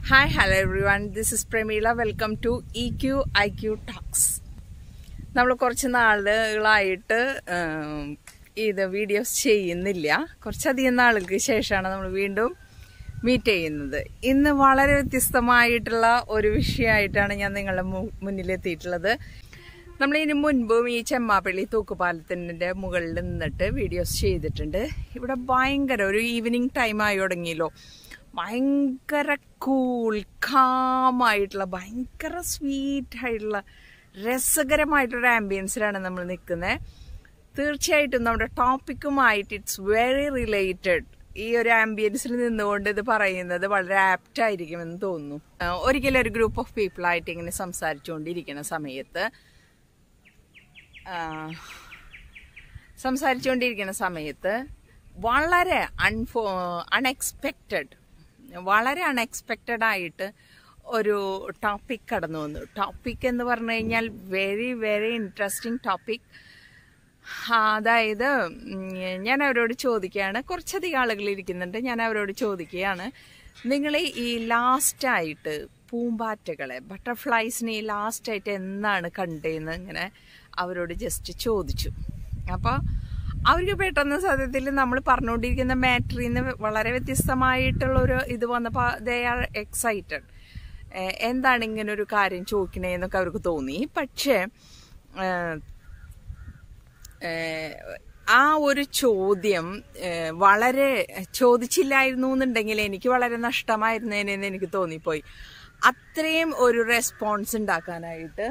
hi hello everyone this is Pramila welcome to E Q I Q talks നമ്മൾ കുറച്ച് നാളുകളായിട്ട് ഉം, ഇത് വീഡിയോസ് ചെയ്യുന്നില്ല കുറച്ചധികം നാളുകൾക്ക് ശേഷമാണ് നമ്മൾ വീണ്ടും മീറ്റ് ചെയ്യുന്നത് ഇന്ന് വളരെ വ്യത്യസ്തമായിട്ടുള്ള ഒരു വിഷയമായിട്ടാണ് ഞാൻ നിങ്ങളുടെ മു- മുന്നിലെത്തിയിട്ടുള്ളത് നമ്മൾ ഇതിന് മുൻപും ഈ ചെമ്മാപ്പള്ളി തൂക്കുപാലത്തിൻ്റെ മുകളിൽ നിന്നിട്ട് വീഡിയോസ് ചെയ്തിട്ടുണ്ട് ഇവിടെ ഭയങ്കര ഒരു ഈവനിങ് ടൈം ആയി തുടങ്ങിയല്ലോ ഭയങ്കര കൂൾ കാമായിട്ടുള്ള ഭയങ്കര സ്വീറ്റ് ആയിട്ടുള്ള രസകരമായിട്ടൊരു ആംബിയൻസിലാണ് നമ്മൾ നിൽക്കുന്നത് തീർച്ചയായിട്ടും നമ്മുടെ ടോപ്പിക്കുമായിട്ട് ഇറ്റ്സ് വെരി റിലേറ്റഡ് ഈ ഒരു ആംബിയൻസിൽ നിന്നുകൊണ്ട് ഇത് പറയുന്നത് വളരെ ആപ്റ്റ് ആയിരിക്കുമെന്ന് തോന്നുന്നു ആ, ഒരിക്കലും ഒരു ഗ്രൂപ്പ് ഓഫ് പീപ്പിൾ ആയിട്ട് ഇങ്ങനെ സംസാരിച്ചുകൊണ്ടിരിക്കുന്ന സമയത്ത് ആ, സംസാരിച്ചുകൊണ്ടിരിക്കുന്ന സമയത്ത് വളരെ അൺഫോ അൺഎക്സ്പെക്റ്റഡ് വളരെ അൺഎക്സ്പെക്റ്റഡ് ആയിട്ട് ഒരു ടോപ്പിക് കടന്നു വന്നു ടോപ്പിക് എന്ന് പറഞ്ഞു കഴിഞ്ഞാൽ വെരി വെരി ഇൻട്രസ്റ്റിംഗ് ടോപ്പിക് അതായത് ഉം, ഞാൻ അവരോട് ചോദിക്കുകയാണ് കുറച്ചധികം ആളുകൾ ഇരിക്കുന്നുണ്ട് ഞാൻ അവരോട് ചോദിക്കുകയാണ് നിങ്ങൾ ഈ ലാസ്റ്റായിട്ട് പൂമ്പാറ്റകളെ ബട്ടർഫ്ലൈസിനെ ഈ ലാസ്റ്റായിട്ട് എന്നാണ് കണ്ടതെന്ന് ഇങ്ങനെ അവരോട് ജസ്റ്റ് ചോദിച്ചു അപ്പോൾ അവർക്ക് പെട്ടെന്ന് സത്യത്തിൽ നമ്മൾ പറഞ്ഞുകൊണ്ടിരിക്കുന്ന മാറ്ററിൽ നിന്ന് വളരെ വ്യത്യസ്തമായിട്ടുള്ള ഒരു ഇത് വന്നപ്പോൾ ദേ ആർ എക്സൈറ്റഡ് എന്താണ് ഇങ്ങനെ ഒരു കാര്യം ചോദിക്കണേന്നൊക്കെ അവർക്ക് തോന്നി പക്ഷേ ഏഹ്, ഏഹ് ആ ഒരു ചോദ്യം ഏഹ് വളരെ ചോദിച്ചില്ലായിരുന്നു എന്നുണ്ടെങ്കിൽ എനിക്ക് വളരെ നഷ്ടമായിരുന്നേനെന്ന് എനിക്ക് തോന്നിപ്പോയി അത്രയും ഒരു റെസ്പോൺസ് ഉണ്ടാക്കാനായിട്ട്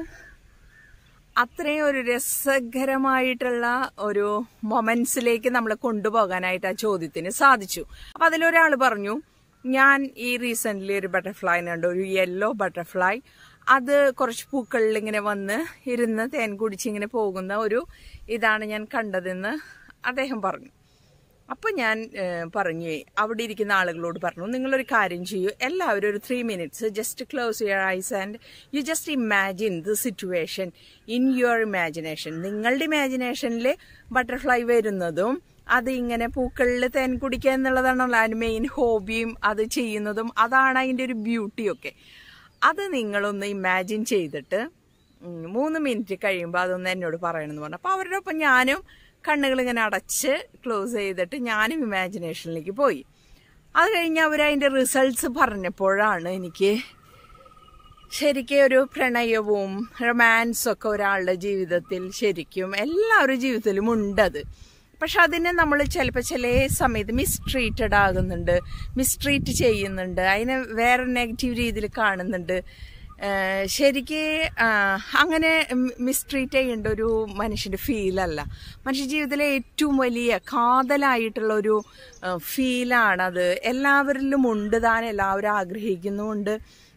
അത്രയും ഒരു രസകരമായിട്ടുള്ള ഒരു മൊമെന്റ്സിലേക്ക് നമ്മളെ കൊണ്ടുപോകാനായിട്ട് ആ ചോദ്യത്തിന് സാധിച്ചു അപ്പൊ അതിലൊരാൾ പറഞ്ഞു ഞാൻ ഈ റീസെന്റ് ഒരു ബട്ടർഫ്ലൈ കണ്ടു ഒരു യെല്ലോ ബട്ടർഫ്ലൈ അത് കുറച്ച് പൂക്കളിൽ ഇങ്ങനെ വന്ന് ഇരുന്ന് തേൻ കുടിച്ച് ഇങ്ങനെ പോകുന്ന ഒരു ഇതാണ് ഞാൻ കണ്ടതെന്ന് അദ്ദേഹം പറഞ്ഞു അപ്പൊ ഞാൻ ഏഹ്, പറഞ്ഞു അവിടെ ഇരിക്കുന്ന ആളുകളോട് പറഞ്ഞു നിങ്ങളൊരു കാര്യം ചെയ്യൂ എല്ലാവരും ഒരു three minutes just close your eyes and you just imagine the situation in your imagination നിങ്ങളുടെ ഇമാജിനേഷനിൽ ബട്ടർഫ്ലൈ വരുന്നതും അത് ഇങ്ങനെ പൂക്കളിൽ തേൻ കുടിക്കുക എന്നുള്ളതാണല്ലോ അതിന് മെയിൻ ഹോബിയും അത് ചെയ്യുന്നതും അതാണ് അതിൻ്റെ ഒരു ബ്യൂട്ടിയൊക്കെ അത് നിങ്ങളൊന്ന് ഇമാജിൻ ചെയ്തിട്ട് ഉം, മൂന്ന് മിനിറ്റ് കഴിയുമ്പോൾ അതൊന്ന് എന്നോട് പറയണമെന്ന് പറഞ്ഞു അപ്പോൾ അവരുടെ ഒപ്പം ഞാനും കണ്ണുകൾ ഇങ്ങനെ അടച്ച് ക്ലോസ് ചെയ്തിട്ട് ഞാനും ഇമാജിനേഷനിലേക്ക് പോയി അത് കഴിഞ്ഞ് അവർ അതിൻ്റെ റിസൾട്ട്സ് പറഞ്ഞപ്പോഴാണ് എനിക്ക് ശരിക്കും ഒരു പ്രണയവും റൊമാൻസും ഒക്കെ ഒരാളുടെ ജീവിതത്തിൽ ശരിക്കും എല്ലാവരുടെ ജീവിതത്തിലും ഉണ്ടത് പക്ഷെ അതിനെ നമ്മൾ ചിലപ്പോൾ ചില സമയത്ത് മിസ്ട്രീറ്റഡ് ആകുന്നുണ്ട് മിസ്ട്രീറ്റ് ചെയ്യുന്നുണ്ട് അതിനെ വേറെ നെഗറ്റീവ് രീതിയിൽ കാണുന്നുണ്ട് ഏഹ് ശരിക്ക് ആഹ് അങ്ങനെ മിസ്ട്രീറ്റ് ചെയ്യേണ്ട ഒരു മനുഷ്യൻ്റെ ഫീലല്ല മനുഷ്യ ജീവിതത്തിലെ ഏറ്റവും വലിയ കാതലായിട്ടുള്ള ഒരു ഫീലാണത് എല്ലാവരിലും ഉണ്ട് താൻ എല്ലാവരും ആഗ്രഹിക്കുന്നുമുണ്ട്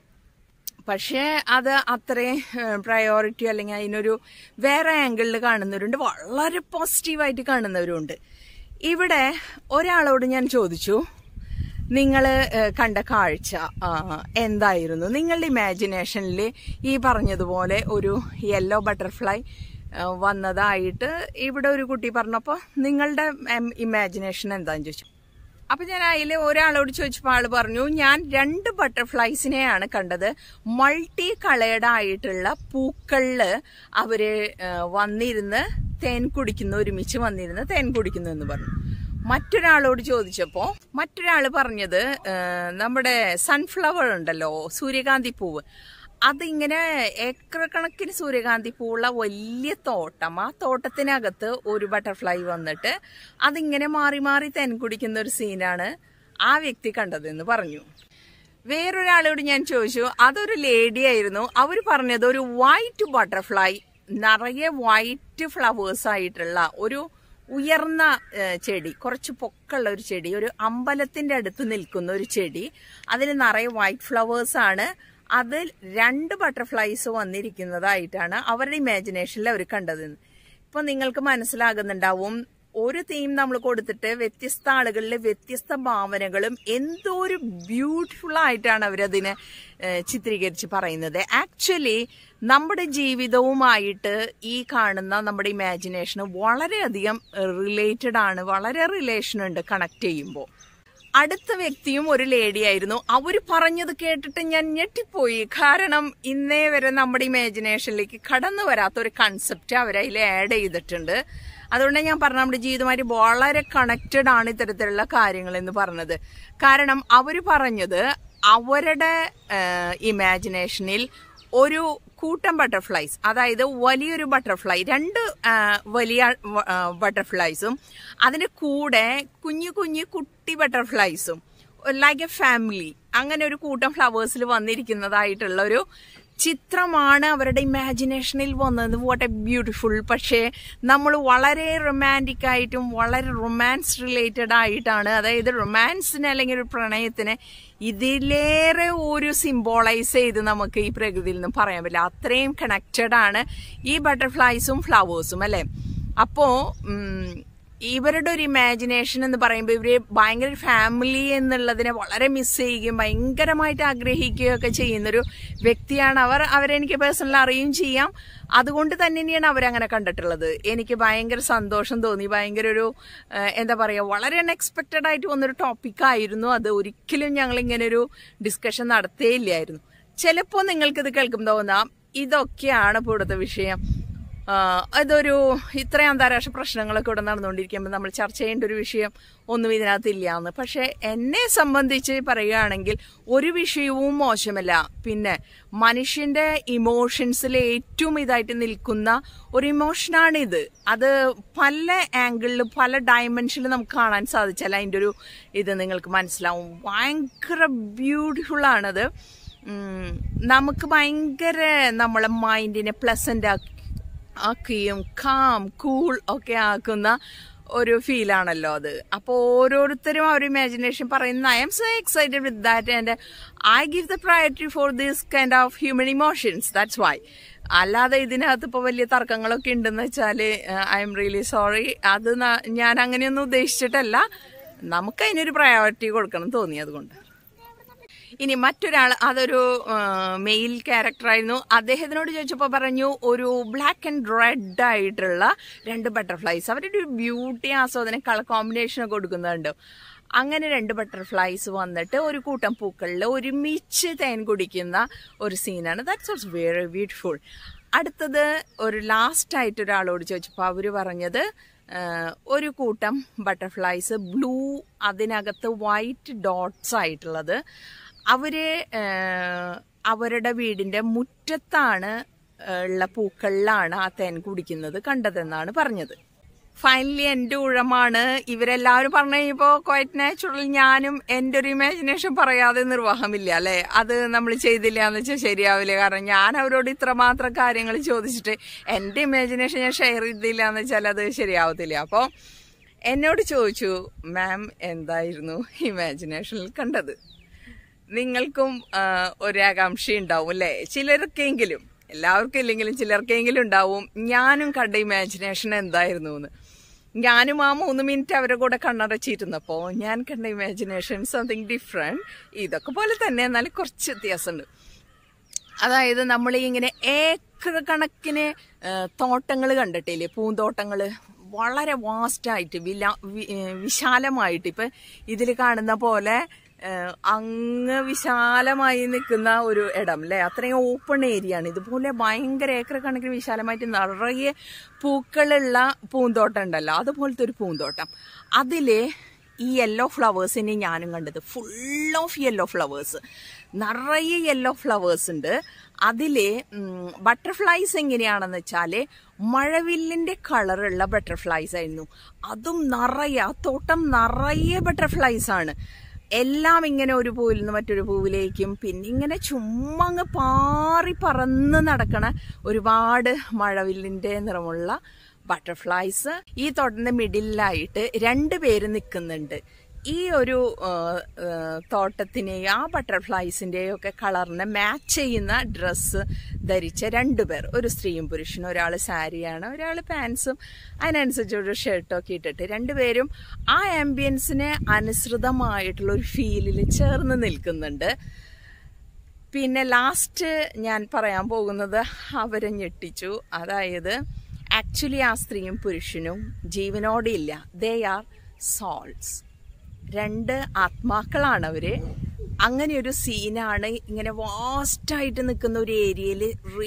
പക്ഷേ അത് അത്രയും പ്രയോറിറ്റി അല്ലെങ്കിൽ അതിനൊരു വേറെ ആംഗിളിൽ കാണുന്നവരുണ്ട് വളരെ പോസിറ്റീവായിട്ട് കാണുന്നവരുണ്ട് ഇവിടെ ഒരാളോട് ഞാൻ ചോദിച്ചു നിങ്ങൾ കണ്ട കാഴ്ച ആ, എന്തായിരുന്നു നിങ്ങളുടെ ഇമാജിനേഷനിൽ ഈ പറഞ്ഞതുപോലെ ഒരു യെല്ലോ ബട്ടർഫ്ലൈ ആ, വന്നതായിട്ട് ഇവിടെ ഒരു കുട്ടി പറഞ്ഞപ്പോൾ നിങ്ങളുടെ ഇമാജിനേഷൻ എന്താന്ന് ചോദിച്ചു അപ്പൊ ഞാൻ അതിൽ ഒരാളോട് ചോദിച്ചപ്പോൾ ആള് പറഞ്ഞു ഞാൻ രണ്ട് ബട്ടർഫ്ലൈസിനെയാണ് കണ്ടത് മൾട്ടി കളേർഡ് ആയിട്ടുള്ള പൂക്കളില് അവര് ആ, വന്നിരുന്ന് തേൻ കുടിക്കുന്നു ഒരുമിച്ച് വന്നിരുന്ന് തേൻ കുടിക്കുന്നു എന്ന് പറഞ്ഞു മറ്റൊരാളോട് ചോദിച്ചപ്പോ മറ്റൊരാള് പറഞ്ഞത് ആ, നമ്മുടെ സൺഫ്ലവർ ഉണ്ടല്ലോ സൂര്യകാന്തി പൂവ് അതിങ്ങനെ ഏക്കർ കണക്കിന് സൂര്യകാന്തി പൂവുള്ള വലിയ തോട്ടം ആ തോട്ടത്തിനകത്ത് ഒരു ബട്ടർഫ്ലൈ വന്നിട്ട് അതിങ്ങനെ മാറി മാറി തെൻ കുടിക്കുന്ന ഒരു സീനാണ് ആ വ്യക്തി കണ്ടതെന്ന് പറഞ്ഞു വേറൊരാളോട് ഞാൻ ചോദിച്ചു അതൊരു ലേഡി ആയിരുന്നു അവർ പറഞ്ഞത് ഒരു വൈറ്റ് ബട്ടർഫ്ലൈ നിറയെ വൈറ്റ് ഫ്ലവേഴ്സ് ആയിട്ടുള്ള ഒരു ഉയർന്ന ഏഹ്, ചെടി കുറച്ച് പൊക്കമുള്ള ഒരു ചെടി ഒരു അമ്പലത്തിന്റെ അടുത്ത് നിൽക്കുന്ന ഒരു ചെടി അതിൽ നിറയെ വൈറ്റ് ഫ്ലവേഴ്സ് ആണ് അതിൽ രണ്ട് ബട്ടർഫ്ലൈസ് വന്നിരിക്കുന്നതായിട്ടാണ് അവരുടെ ഇമാജിനേഷനിൽ അവർ കണ്ടത് ഇപ്പൊ നിങ്ങൾക്ക് മനസ്സിലാകുന്നുണ്ടാവും ഒരു തീം നമ്മൾ കൊടുത്തിട്ട് വ്യത്യസ്ത ആളുകളിൽ വ്യത്യസ്ത ഭാവനകളും എന്തോ ഒരു ബ്യൂട്ടിഫുൾ ആയിട്ടാണ് അവരതിനെ ഏഹ്, ചിത്രീകരിച്ച് പറയുന്നത് ആക്ച്വലി നമ്മുടെ ജീവിതവുമായിട്ട് ഈ കാണുന്ന നമ്മുടെ ഇമാജിനേഷൻ വളരെയധികം റിലേറ്റഡ് ആണ് വളരെ റിലേഷൻ ഉണ്ട് കണക്ട് ചെയ്യുമ്പോൾ അടുത്ത വ്യക്തിയും ഒരു ലേഡി ആയിരുന്നു അവര് പറഞ്ഞത് കേട്ടിട്ട് ഞാൻ ഞെട്ടിപ്പോയി കാരണം ഇന്നേ വരെ നമ്മുടെ ഇമാജിനേഷനിലേക്ക് കടന്നു വരാത്ത ഒരു കൺസെപ്റ്റ് അവരതിൽ ആഡ് ചെയ്തിട്ടുണ്ട് അതുകൊണ്ട് ഞാൻ പറഞ്ഞ നമ്മുടെ ജീവിതമായിട്ട് വളരെ കണക്റ്റഡ് ആണ് ഇത്തരത്തിലുള്ള കാര്യങ്ങൾ എന്ന് പറഞ്ഞത് കാരണം അവര് പറഞ്ഞത് അവരുടെ ഇമാജിനേഷനിൽ ഒരു കൂട്ടം ബട്ടർഫ്ലൈസ് അതായത് വലിയൊരു ബട്ടർഫ്ലൈ രണ്ട് ആ, വലിയ ബട്ടർഫ്ലൈസും അതിന്റെ കൂടെ കുഞ്ഞു കുഞ്ഞു കുട്ടി ബട്ടർഫ്ലൈസും ലൈക്ക് എ ഫാമിലി അങ്ങനെ ഒരു കൂട്ടം ഫ്ലവേഴ്സിൽ വന്നിരിക്കുന്നതായിട്ടുള്ള ഒരു ചിത്രമാണ് അവരുടെ ഇമാജിനേഷനിൽ വന്നത് വാട്ട് എ ബ്യൂട്ടിഫുൾ പക്ഷേ നമ്മൾ വളരെ റൊമാൻറ്റിക് ആയിട്ടും വളരെ റൊമാൻസ് റിലേറ്റഡ് ആയിട്ടാണ് അതായത് റൊമാൻസിന് അല്ലെങ്കിൽ ഒരു പ്രണയത്തിന് ഇതിലേറെ ഒരു സിംബോളൈസ് ചെയ്ത് നമുക്ക് ഈ പ്രകൃതിയിൽ നിന്ന് പറയാൻ പറ്റില്ല അത്രയും കണക്റ്റഡ് ആണ് ഈ ബട്ടർഫ്ലൈസും ഫ്ലവേഴ്സും അല്ലെ അപ്പോ ഉം, ഇവരുടെ ഒരു ഇമാജിനേഷൻ എന്ന് പറയുമ്പോൾ ഇവര് ഭയങ്കര ഫാമിലി എന്നുള്ളതിനെ വളരെ മിസ് ചെയ്യുകയും ഭയങ്കരമായിട്ട് ആഗ്രഹിക്കുകയും ഒക്കെ ചെയ്യുന്നൊരു വ്യക്തിയാണ് അവർ അവരെനിക്ക് പേഴ്സണലി അറിയുകയും ചെയ്യാം അതുകൊണ്ട് തന്നെയാണ് അവരങ്ങനെ കണ്ടിട്ടുള്ളത് എനിക്ക് ഭയങ്കര സന്തോഷം തോന്നി ഭയങ്കര ഒരു ഏഹ്, എന്താ പറയുക വളരെ അൺഎക്സ്പെക്റ്റഡ് ആയിട്ട് വന്നൊരു ടോപ്പിക്കായിരുന്നു അത് ഒരിക്കലും ഞങ്ങൾ ഇങ്ങനെ ഒരു ഡിസ്കഷൻ നടത്തേയില്ലായിരുന്നു ചിലപ്പോൾ നിങ്ങൾക്കിത് കേൾക്കുമ്പോൾ തോന്നാം ഇതൊക്കെയാണ് ഇപ്പോൾ ഇവിടുത്തെ വിഷയം ആ, അതൊരു ഇത്രയും അന്താരാഷ്ട്ര പ്രശ്നങ്ങളൊക്കെ ഇവിടെ നടന്നുകൊണ്ടിരിക്കുമ്പോൾ നമ്മൾ ചർച്ച ചെയ്യേണ്ട ഒരു വിഷയം ഒന്നും ഇതിനകത്തില്ല എന്ന് പക്ഷെ എന്നെ സംബന്ധിച്ച് പറയുകയാണെങ്കിൽ ഒരു വിഷയവും മോശമല്ല പിന്നെ മനുഷ്യന്റെ ഇമോഷൻസിൽ ഏറ്റവും ഇതായിട്ട് നിൽക്കുന്ന ഒരു ഇമോഷനാണിത് അത് പല ആംഗിളിൽ പല ഡയമെൻഷനിൽ നമുക്ക് കാണാൻ സാധിച്ചാൽ അതിൻ്റെ ഒരു ഇത് നിങ്ങൾക്ക് മനസ്സിലാവും ഭയങ്കര ബ്യൂട്ടിഫുൾ ആണത് ഉം, നമുക്ക് ഭയങ്കര നമ്മളെ മൈൻഡിനെ പ്ലസന്റ് ആക്കി ആക്കുകയും കാം കൂൾ ഒക്കെ ആക്കുന്ന ഒരു ഫീലാണല്ലോ അത് അപ്പോൾ ഓരോരുത്തരും അവർ ഇമാജിനേഷൻ പറയുന്ന I'm so excited with that and I give the priority for this kind of human emotions that's why അല്ലാതെ ഇതിനകത്ത് ഇപ്പോൾ വലിയ തർക്കങ്ങളൊക്കെ ഉണ്ടെന്ന് വെച്ചാൽ ഐ എം റിയലി സോറി അത് ന- ഞാൻ അങ്ങനെയൊന്നും ഉദ്ദേശിച്ചിട്ടല്ല നമുക്ക് അതിനൊരു പ്രയോറിറ്റി കൊടുക്കണം തോന്നി അതുകൊണ്ട് ഇനി മറ്റൊരാൾ അതൊരു മെയിൽ ക്യാരക്ടറായിരുന്നു അദ്ദേഹത്തിനോട് ചോദിച്ചപ്പോൾ പറഞ്ഞു ഒരു ബ്ലാക്ക് ആൻഡ് റെഡ് ആയിട്ടുള്ള രണ്ട് ബട്ടർഫ്ലൈസ് അവരുടെ ഒരു ബ്യൂട്ടി ആസ്വാദനം കളർ കോമ്പിനേഷൻ ഒക്കെ കൊടുക്കുന്നുണ്ട് അങ്ങനെ രണ്ട് ബട്ടർഫ്ലൈസ് വന്നിട്ട് ഒരു കൂട്ടം പൂക്കളിൽ ഒരുമിച്ച് തേൻ കുടിക്കുന്ന ഒരു സീനാണ് ദാറ്റ്സ് ഓൾസ് വെരി ബ്യൂട്ടിഫുൾ അടുത്തത് ഒരു ലാസ്റ്റ് ആയിട്ട് ഒരാളോട് ചോദിച്ചപ്പോൾ അവര് പറഞ്ഞത് ആഹ്, ഒരു കൂട്ടം ബട്ടർഫ്ലൈസ് ബ്ലൂ അതിനകത്ത് വൈറ്റ് ഡോട്ട്സ് ആയിട്ടുള്ളത് അവര് ആഹ്, അവരുടെ വീടിന്റെ മുറ്റത്താണ് ആഹ്, ഉള്ള പൂക്കളിലാണ് ആ തേൻ കുടിക്കുന്നത് കണ്ടതെന്നാണ് പറഞ്ഞത് ഫൈനലി എന്റെ ഊഴമാണ് ഇവരെല്ലാവരും പറഞ്ഞു കഴിഞ്ഞപ്പോ ക്വൈറ്റ് നാച്ചുറൽ ഞാനും എന്റെ ഒരു ഇമാജിനേഷൻ പറയാതെ നിർവാഹമില്ല അല്ലെ അത് നമ്മൾ ചെയ്തില്ല എന്ന് വെച്ചാൽ ശരിയാവില്ല കാരണം ഞാൻ അവരോട് ഇത്രമാത്രം കാര്യങ്ങൾ ചോദിച്ചിട്ട് എന്റെ ഇമാജിനേഷൻ ഞാൻ ഷെയർ ചെയ്തില്ല എന്ന് വെച്ചാൽ അത് ശരിയാവത്തില്ല അപ്പോൾ എന്നോട് ചോദിച്ചു മാം എന്തായിരുന്നു ഇമാജിനേഷനിൽ കണ്ടത് നിങ്ങൾക്കും ആ, ഒരു ആകാംക്ഷ ഉണ്ടാവും അല്ലേ ചിലർക്കെങ്കിലും എല്ലാവർക്കും ഇല്ലെങ്കിലും ചിലർക്കെങ്കിലും ഉണ്ടാവും ഞാനും കണ്ട ഇമാജിനേഷൻ എന്തായിരുന്നു എന്ന് ഞാനും ആ മൂന്ന് മിനിറ്റ് അവരുടെ കൂടെ കണ്ണടച്ചിരുന്നപ്പോ ഞാൻ കണ്ട ഇമാജിനേഷൻ സംതിങ് ഡിഫറെന്റ് ഇതൊക്കെ പോലെ തന്നെ എന്നാലും കുറച്ച് വ്യത്യാസമുണ്ട് അതായത് നമ്മൾ ഇങ്ങനെ ഏക്കർ കണക്കിന് തോട്ടങ്ങൾ കണ്ടിട്ടില്ലേ പൂന്തോട്ടങ്ങൾ വളരെ വാസ്റ്റായിട്ട് വില വി- ഏ, വിശാലമായിട്ട് ഇപ്പൊ ഇതിൽ കാണുന്ന പോലെ ഏ, അങ്ങ് വിശാലമായി നിൽക്കുന്ന ഒരു ഇടം അല്ലെ അത്രയും ഓപ്പൺ ഏരിയ ആണ് ഇതുപോലെ ഭയങ്കര ഏക്കർ കണക്കിന് വിശാലമായിട്ട് നിറയെ പൂക്കളുള്ള പൂന്തോട്ടം ഉണ്ടല്ലോ അതുപോലത്തെ ഒരു പൂന്തോട്ടം അതില് ഈ യെല്ലോ ഫ്ലവേഴ്സിനെ ഞാനും കണ്ടത് ഫുൾ ഓഫ് യെല്ലോ ഫ്ലവേഴ്സ് നിറയെ യെല്ലോ ഫ്ലവേഴ്സ് ഉണ്ട് അതില് ബട്ടർഫ്ലൈസ് എങ്ങനെയാണെന്ന് വെച്ചാല് മഴവില്ലിന്റെ കളറുള്ള ബട്ടർഫ്ലൈസ് ആയിരുന്നു അതും നിറയെ ആ തോട്ടം നിറയെ ബട്ടർഫ്ലൈസ് ആണ് എല്ലാം ഇങ്ങനെ ഒരു പൂവിൽ നിന്ന് മറ്റൊരു പൂവിലേക്കും പിന്നെ ഇങ്ങനെ ചുമ്മാ അങ്ങ് പാറി പറന്ന് നടക്കണ ഒരുപാട് മഴവില്ലിന്റെ നിറമുള്ള ബട്ടർഫ്ലൈസ് ഈ തോട്ടത്തിന്റെ മിഡിലായിട്ട് രണ്ട് പേര് നിൽക്കുന്നുണ്ട് ഈ ഒരു ആ, ആ, തോട്ടത്തിനെയും ആ ബട്ടർഫ്ലൈസിന്റെയും ഒക്കെ കളറിനെ മാച്ച് ചെയ്യുന്ന ഡ്രസ്സ് ധരിച്ച രണ്ടുപേർ ഒരു സ്ത്രീയും പുരുഷനും ഒരാൾ സാരിയാണ് ഒരാൾ പാൻസും അതിനനുസരിച്ച് ഒരു ഷർട്ടൊക്കെ ഇട്ടിട്ട് രണ്ടുപേരും ആ ആംബിയൻസിന് അനുസൃതമായിട്ടുള്ള ഒരു ഫീലിൽ ചേർന്ന് നിൽക്കുന്നുണ്ട് പിന്നെ ലാസ്റ്റ് ഞാൻ പറയാൻ പോകുന്നത് അവരെ ഞെട്ടിച്ചു അതായത് ആക്ച്വലി ആ സ്ത്രീയും പുരുഷനും ജീവനോടെ ഇല്ല ദേ ആർ സോൾസ് രണ്ട് ആത്മാക്കളാണ് അവര് അങ്ങനെ ഒരു സീനാണ് ഇങ്ങനെ വാസ്റ്റായിട്ട് നിൽക്കുന്ന ഒരു ഏരിയയിൽ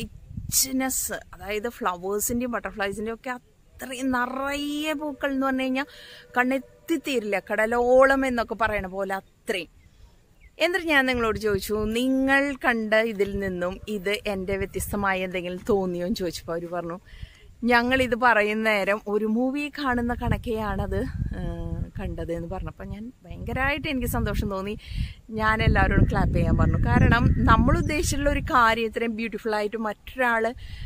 റിച്ച്നെസ് അതായത് ഫ്ലവേഴ്സിന്റെയും ബട്ടർഫ്ലൈസിന്റെയും ഒക്കെ അത്രയും നിറയെ പൂക്കൾ എന്ന് പറഞ്ഞു കഴിഞ്ഞാൽ കണ്ണെത്തിത്തീരില്ല കടലോളം എന്നൊക്കെ പറയണ പോലെ അത്രയും എന്നിട്ട് ഞാൻ നിങ്ങളോട് ചോദിച്ചു നിങ്ങൾ കണ്ട ഇതിൽ നിന്നും ഇത് എൻ്റെ വ്യത്യസ്തമായ എന്തെങ്കിലും തോന്നിയോ എന്ന് ചോദിച്ചപ്പോൾ അവർ പറഞ്ഞു ഞങ്ങൾ ഇത് പറയുന്ന നേരം ഒരു മൂവി കാണുന്ന കണക്കെയാണത് ഏഹ്, കണ്ടത് എന്ന് പറഞ്ഞപ്പോൾ ഞാൻ ഭയങ്കരമായിട്ട് എനിക്ക് സന്തോഷം തോന്നി ഞാൻ എല്ലാവരോടും ക്ലാപ്പ് ചെയ്യാൻ പറഞ്ഞു കാരണം നമ്മൾ ഉദ്ദേശിച്ചിട്ടുള്ള ഒരു കാര്യം ഇത്രയും ബ്യൂട്ടിഫുൾ ആയിട്ട് മറ്റൊരാൾ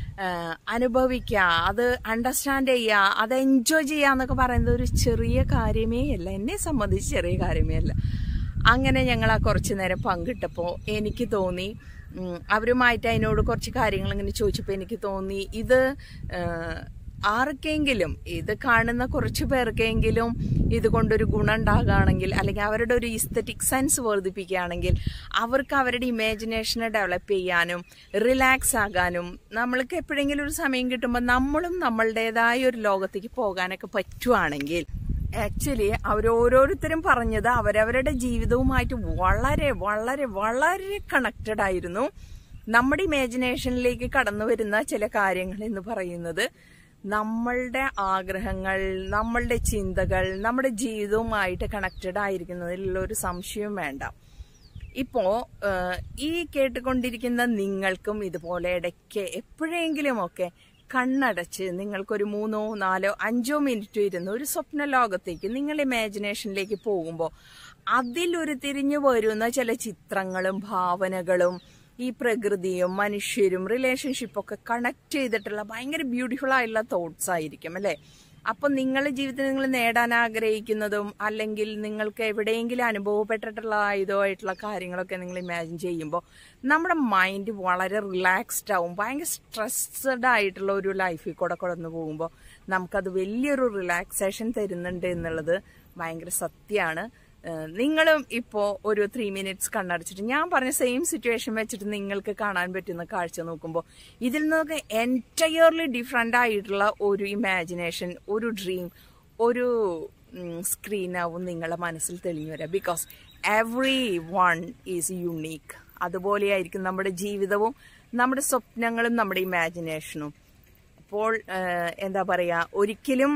അനുഭവിക്കുക അത് അണ്ടർസ്റ്റാൻഡ് ചെയ്യുക അത് എൻജോയ് ചെയ്യുക എന്നൊക്കെ പറയുന്നത് ഒരു ചെറിയ കാര്യമേ അല്ല എന്നെ സംബന്ധിച്ച് ചെറിയ കാര്യമേ അല്ല അങ്ങനെ ഞങ്ങൾ ആ കുറച്ചു നേരം പങ്കിട്ടപ്പോൾ എനിക്ക് തോന്നി ഉം, അവരുമായിട്ട് അതിനോട് കുറച്ച് കാര്യങ്ങൾ ഇങ്ങനെ ചോദിച്ചപ്പോൾ എനിക്ക് തോന്നി ഇത് ആ, ആർക്കെങ്കിലും ഇത് കാണുന്ന കുറച്ച് പേർക്കെങ്കിലും ഇത് കൊണ്ടൊരു ഗുണം ഉണ്ടാകുകയാണെങ്കിൽ അല്ലെങ്കിൽ അവരുടെ ഒരു ഇസ്തറ്റിക് സെൻസ് വർദ്ധിപ്പിക്കുകയാണെങ്കിൽ അവർക്ക് അവരുടെ ഇമാജിനേഷനെ ഡെവലപ്പ് ചെയ്യാനും റിലാക്സ് ആകാനും നമ്മൾക്ക് എപ്പോഴെങ്കിലും ഒരു സമയം കിട്ടുമ്പോൾ നമ്മളും നമ്മളുടേതായ ഒരു ലോകത്തേക്ക് പോകാനൊക്കെ പറ്റുവാണെങ്കിൽ ആക്ച്വലി അവരോരോരുത്തരും പറഞ്ഞത് അവരവരുടെ ജീവിതവുമായിട്ട് വളരെ വളരെ വളരെ കണക്റ്റഡ് ആയിരുന്നു നമ്മുടെ ഇമാജിനേഷനിലേക്ക് കടന്നു വരുന്ന ചില കാര്യങ്ങൾ എന്ന് പറയുന്നത് നമ്മളുടെ ആഗ്രഹങ്ങൾ നമ്മളുടെ ചിന്തകൾ നമ്മുടെ ജീവിതവുമായിട്ട് കണക്റ്റഡ് ആയിരിക്കുന്നതിലുള്ള ഒരു സംശയവും വേണ്ട ഇപ്പോ ഏഹ്, ഈ കേട്ടുകൊണ്ടിരിക്കുന്ന നിങ്ങൾക്കും ഇതുപോലെ ഇടയ്ക്ക് എപ്പോഴെങ്കിലും ഒക്കെ കണ്ണടച്ച് നിങ്ങൾക്കൊരു മൂന്നോ നാലോ അഞ്ചോ മിനിറ്റ് ഇരുന്ന് ഒരു സ്വപ്ന ലോകത്തേക്ക് നിങ്ങൾ ഇമാജിനേഷനിലേക്ക് പോകുമ്പോൾ അതിലൊരു തിരിഞ്ഞു വരുന്ന ചില ചിത്രങ്ങളും ഭാവനകളും ഈ പ്രകൃതിയും മനുഷ്യരും റിലേഷൻഷിപ്പും ഒക്കെ കണക്ട് ചെയ്തിട്ടുള്ള ഭയങ്കര ബ്യൂട്ടിഫുൾ ആയിട്ടുള്ള തോട്ട്സ് ആയിരിക്കും അല്ലെ അപ്പൊ നിങ്ങളുടെ ജീവിതത്തിൽ നിങ്ങൾ നേടാൻ ആഗ്രഹിക്കുന്നതും അല്ലെങ്കിൽ നിങ്ങൾക്ക് എവിടെയെങ്കിലും അനുഭവപ്പെട്ടിട്ടുള്ള ഇതോ ആയിട്ടുള്ള കാര്യങ്ങളൊക്കെ നിങ്ങൾ ഇമാജിൻ ചെയ്യുമ്പോൾ നമ്മുടെ മൈൻഡ് വളരെ റിലാക്സ്ഡ് ആവും ഭയങ്കര സ്ട്രെസ്ഡ് ആയിട്ടുള്ള ഒരു ലൈഫിൽ കൂടെ കടന്നു പോകുമ്പോൾ നമുക്കത് വലിയൊരു റിലാക്സേഷൻ തരുന്നുണ്ട് എന്നുള്ളത് ഭയങ്കര സത്യമാണ് ഏഹ് നിങ്ങളും ഇപ്പോൾ ഒരു ത്രീ മിനിറ്റ്സ് കണ്ണടച്ചിട്ട് ഞാൻ പറഞ്ഞ സെയിം സിറ്റുവേഷൻ വെച്ചിട്ട് നിങ്ങൾക്ക് കാണാൻ പറ്റുന്ന കാഴ്ച നോക്കുമ്പോൾ ഇതിൽ നിന്നൊക്കെ എൻറ്റയർലി ഡിഫറെൻ്റ് ആയിട്ടുള്ള ഒരു ഇമാജിനേഷൻ ഒരു ഡ്രീം ഒരു സ്ക്രീനാവും നിങ്ങളുടെ മനസ്സിൽ തെളിഞ്ഞു വരിക because everyone is unique അതുപോലെയായിരിക്കും നമ്മുടെ ജീവിതവും നമ്മുടെ സ്വപ്നങ്ങളും നമ്മുടെ ഇമാജിനേഷനും അപ്പോൾ ഏഹ് എന്താ പറയുക ഒരിക്കലും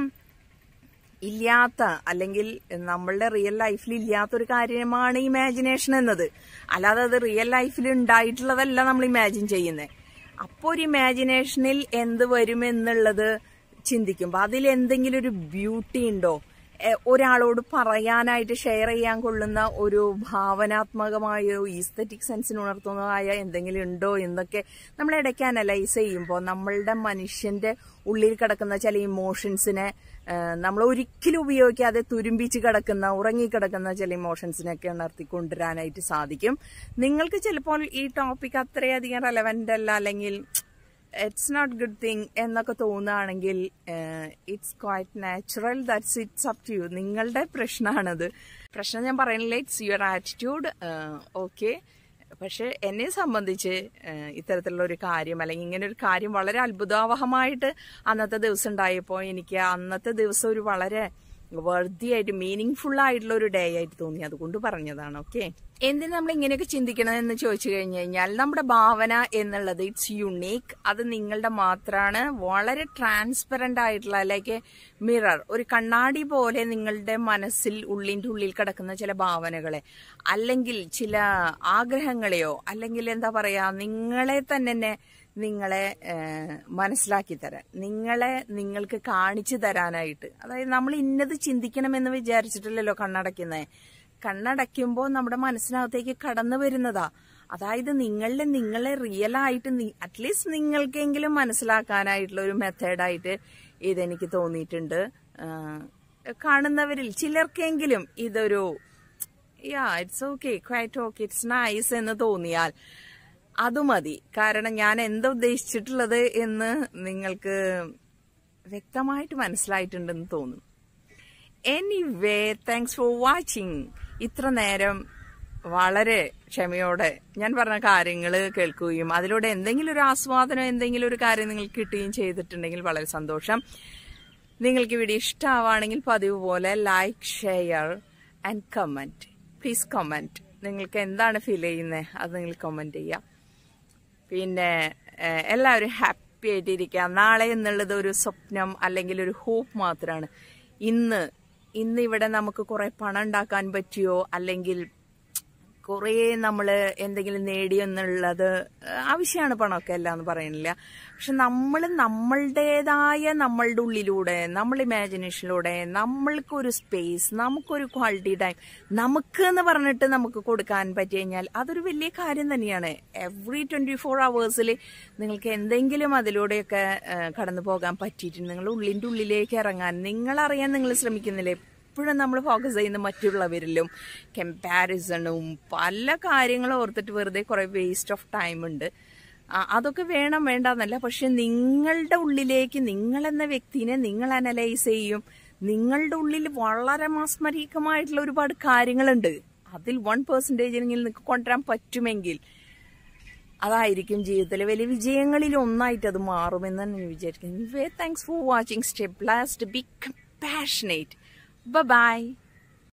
ഇല്ലാത്ത അല്ലെങ്കിൽ നമ്മളുടെ റിയൽ ലൈഫിൽ ഇല്ലാത്തൊരു കാര്യമാണ് ഇമാജിനേഷൻ എന്നത് അല്ലാതെ അത് റിയൽ ലൈഫിൽ ഉണ്ടായിട്ടുള്ളതല്ല നമ്മൾ ഇമാജിൻ ചെയ്യുന്നത് അപ്പോൾ ഒരു ഇമാജിനേഷനിൽ എന്ത് വരും എന്നുള്ളത് ചിന്തിക്കുമ്പോൾ അതിൽ എന്തെങ്കിലും ഒരു ബ്യൂട്ടി ഉണ്ടോ എ, ഒരാളോട് പറയാനായിട്ട് ഷെയർ ചെയ്യാൻ കൊള്ളുന്ന ഒരു ഭാവനാത്മകമായ ഈസ്തറ്റിക് സെൻസിന് ഉണർത്തുന്നതായ എന്തെങ്കിലും ഉണ്ടോ എന്നൊക്കെ നമ്മൾ ഇടയ്ക്ക് അനലൈസ് ചെയ്യുമ്പോൾ നമ്മളുടെ മനുഷ്യന്റെ ഉള്ളിൽ കിടക്കുന്ന ചില ഇമോഷൻസിനെ നമ്മൾ ഒരിക്കലും ഉപയോഗിക്കാതെ തുരുമ്പിച്ച് കിടക്കുന്ന ഉറങ്ങിക്കിടക്കുന്ന ചില ഇമോഷൻസിനൊക്കെ ഉണർത്തി കൊണ്ടുവരാനായിട്ട് സാധിക്കും നിങ്ങൾക്ക് ചിലപ്പോൾ ഈ ടോപ്പിക് അത്രയധികം റെലവെന്റ് അല്ല അല്ലെങ്കിൽ ഇറ്റ്സ് നോട്ട് ഗുഡ് തിങ് എന്നൊക്കെ തോന്നുകയാണെങ്കിൽ it's quite natural that's it's up to you നിങ്ങളുടെ പ്രശ്നമാണത് പ്രശ്നം ഞാൻ പറയുന്നില്ല ഇറ്റ്സ് യുവർ ആറ്റിറ്റ്യൂഡ് ഓക്കെ പക്ഷെ എന്നെ സംബന്ധിച്ച് ഏഹ്, ഇത്തരത്തിലുള്ള ഒരു കാര്യം അല്ലെങ്കിൽ ഇങ്ങനെ ഒരു കാര്യം വളരെ അത്ഭുതാവഹമായിട്ട് അന്നത്തെ ദിവസം ഉണ്ടായപ്പോൾ എനിക്ക് അന്നത്തെ ദിവസം ഒരു വളരെ വർത്തി ആയിട്ട് മീനിങ് ഫുൾ ആയിട്ടുള്ള ഒരു ഡേ ആയിട്ട് തോന്നി അതുകൊണ്ട് പറഞ്ഞതാണ് ഓക്കെ എന്തിന് നമ്മൾ ഇങ്ങനെയൊക്കെ ചിന്തിക്കണം എന്ന് ചോദിച്ചു കഴിഞ്ഞു കഴിഞ്ഞാൽ നമ്മുടെ ഭാവന എന്നുള്ളത് ഇറ്റ്സ് യുണീക്ക് അത് നിങ്ങളുടെ മാത്രമാണ് വളരെ ട്രാൻസ്പെറന്റ് ആയിട്ടുള്ള ലൈക്ക് മിറർ ഒരു കണ്ണാടി പോലെ നിങ്ങളുടെ മനസ്സിൽ ഉള്ളിൻ്റെ ഉള്ളിൽ കിടക്കുന്ന ചില ഭാവനകളെ അല്ലെങ്കിൽ ചില ആഗ്രഹങ്ങളെയോ അല്ലെങ്കിൽ എന്താ പറയാ നിങ്ങളെ തന്നെ നിങ്ങളെ ഏഹ്, മനസ്സിലാക്കി തരാൻ നിങ്ങളെ നിങ്ങൾക്ക് കാണിച്ചു തരാനായിട്ട് അതായത് നമ്മൾ ഇന്നത് ചിന്തിക്കണമെന്ന് വിചാരിച്ചിട്ടില്ലല്ലോ കണ്ണടയ്ക്കുന്നത് കണ്ണടയ്ക്കുമ്പോൾ നമ്മുടെ മനസ്സിനകത്തേക്ക് കടന്നു വരുന്നതാ അതായത് നിങ്ങളിലെ നിങ്ങളെ റിയൽ ആയിട്ട് അറ്റ്ലീസ്റ്റ് നിങ്ങൾക്കെങ്കിലും മനസ്സിലാക്കാനായിട്ടുള്ള ഒരു മെത്തേഡായിട്ട് ഇതെനിക്ക് തോന്നിയിട്ടുണ്ട് ആഹ്, കാണുന്നവരിൽ ചിലർക്കെങ്കിലും ഇതൊരു yeah it's okay quite okay it's nice എന്ന് തോന്നിയാൽ അത് മതി കാരണം ഞാൻ എന്താ ഉദ്ദേശിച്ചിട്ടുള്ളത് എന്ന് നിങ്ങൾക്ക് വ്യക്തമായിട്ട് മനസ്സിലായിട്ടുണ്ടെന്ന് തോന്നുന്നു എനിവേ താങ്ക്സ് ഫോർ വാച്ചിങ് ഇത്ര നേരം വളരെ ക്ഷമയോടെ ഞാൻ പറഞ്ഞ കാര്യങ്ങൾ കേൾക്കുകയും അതിലൂടെ എന്തെങ്കിലും ഒരു ആസ്വാദനം എന്തെങ്കിലും ഒരു കാര്യം നിങ്ങൾക്ക് കിട്ടുകയും ചെയ്തിട്ടുണ്ടെങ്കിൽ വളരെ സന്തോഷം നിങ്ങൾക്ക് വീഡിയോ ഇഷ്ടമാവുകയാണെങ്കിൽ പതിവ് പോലെ like share and comment please comment നിങ്ങൾക്ക് എന്താണ് ഫീൽ ചെയ്യുന്നത് അത് നിങ്ങൾ കമൻറ്റ് ചെയ്യാം പിന്നെ ഏഹ്, എല്ലാവരും ഹാപ്പി ആയിട്ടിരിക്കുക നാളെ എന്നുള്ളത് ഒരു സ്വപ്നം അല്ലെങ്കിൽ ഒരു ഹോപ്പ് മാത്രമാണ് ഇന്ന് ഇന്ന് ഇവിടെ നമുക്ക് കുറെ പണം ഉണ്ടാക്കാൻ പറ്റിയോ അല്ലെങ്കിൽ കുറേ നമ്മൾ എന്തെങ്കിലും നേടിയെന്നുള്ളത് ആവശ്യമാണ് പണമൊക്കെ അല്ല എന്ന് പറയുന്നില്ല പക്ഷെ നമ്മൾ നമ്മളുടേതായ നമ്മളുടെ ഉള്ളിലൂടെ നമ്മൾ ഇമാജിനേഷനിലൂടെ നമ്മൾക്കൊരു സ്പേസ് നമുക്കൊരു ക്വാളിറ്റി ടൈം നമുക്ക് എന്ന് പറഞ്ഞിട്ട് നമുക്ക് കൊടുക്കാൻ പറ്റി കഴിഞ്ഞാൽ അതൊരു വലിയ കാര്യം തന്നെയാണ് എവറി ട്വന്റി ഫോർ അവേഴ്സിൽ നിങ്ങൾക്ക് എന്തെങ്കിലും അതിലൂടെയൊക്കെ ഏഹ്, കടന്നു പോകാൻ പറ്റിയിട്ട് നിങ്ങൾ ഉള്ളിൻ്റെ ഉള്ളിലേക്ക് ഇറങ്ങാൻ നിങ്ങളറിയാൻ നിങ്ങൾ ശ്രമിക്കുന്നില്ലേ എപ്പോഴും നമ്മൾ ഫോക്കസ് ചെയ്യുന്ന മറ്റുള്ളവരിലും കമ്പാരിസണും പല കാര്യങ്ങളും ഓർത്തിട്ട് വെറുതെ കുറെ വേസ്റ്റ് ഓഫ് ടൈം ഉണ്ട് ആ, അതൊക്കെ വേണം വേണ്ടെന്നല്ല പക്ഷെ നിങ്ങളുടെ ഉള്ളിലേക്ക് നിങ്ങൾ എന്ന വ്യക്തിനെ നിങ്ങൾ അനലൈസ് ചെയ്യും നിങ്ങളുടെ ഉള്ളിൽ വളരെ മാസ്മരികമായിട്ടുള്ള ഒരുപാട് കാര്യങ്ങളുണ്ട് അതിൽ വൺ പെർസെൻറ്റേജിനെങ്കിലും നിങ്ങൾക്ക് കൊണ്ടുവരാൻ പറ്റുമെങ്കിൽ അതായിരിക്കും ജീവിതത്തിലെ വലിയ വിജയങ്ങളിൽ ഒന്നായിട്ട് അത് മാറുമെന്ന് ഞാൻ വിചാരിക്കുന്നു thanks for watching step last be compassionate by